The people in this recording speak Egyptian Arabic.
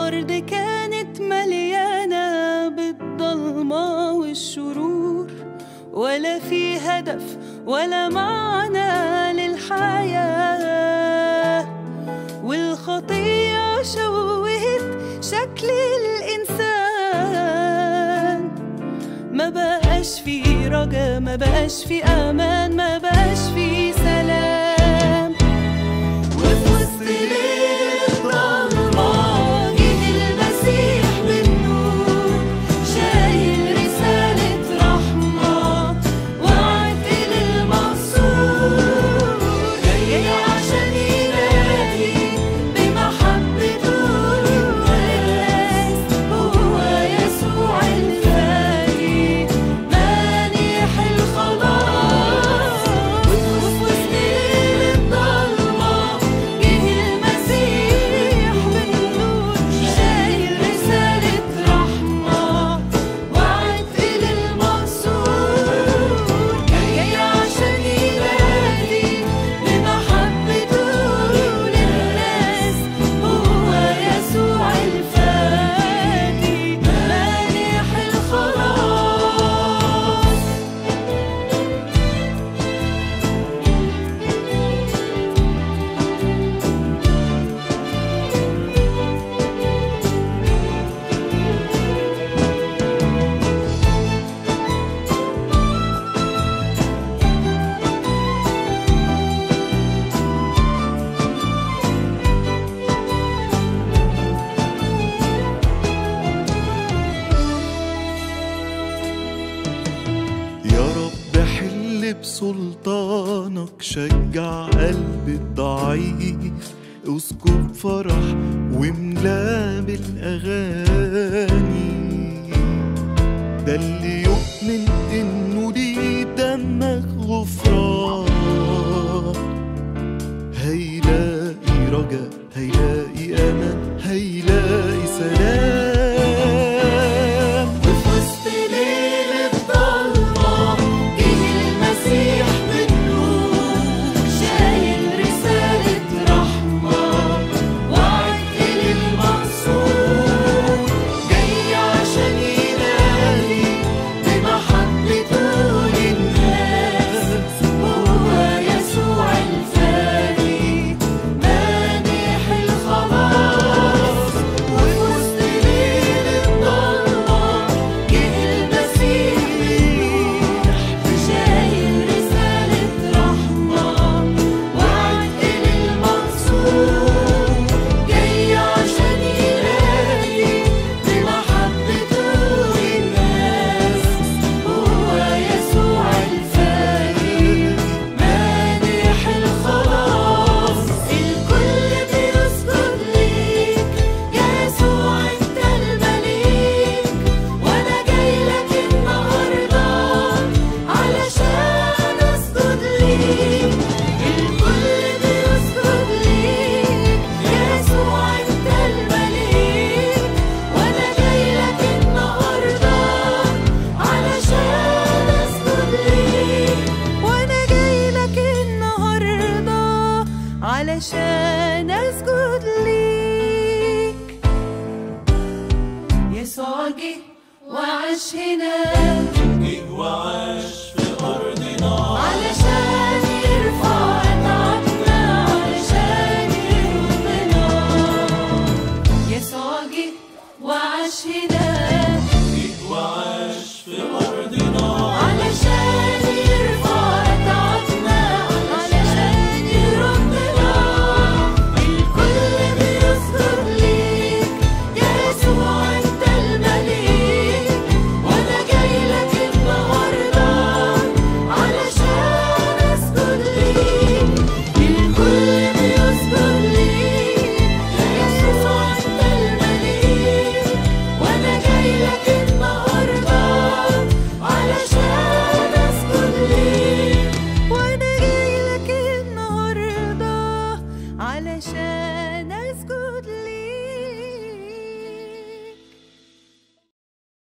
الأرض كانت مليانة بالضلمة والشرور ولا في هدف ولا معنى للحياة والخطية شوهت شكل الإنسان ما بقاش في رجا ما بقاش في أمان ما بقاش في سلام وفي وسط ليل الضلمة جه المسيح بالنور شايل رسالة رحمة وعد للمقصور جاي عشان ينادي بمحبته للناس هو يسوع الفادي مانح الخلاص وفي وسط ليل الضلمة جه المسيح بالنور شايل رسالة رحمة وعد للمقصور جاي عشان ينادي بمحبته للناس هو يسوع الفادي مانح الخلاص يا رب حل بسلطانك شجع قلب الضعيف اسكب فرح واملاه بالاغاني ده اللي يؤمن انه ليه بدمك غفران هيلاقي رجا هيلاقي امان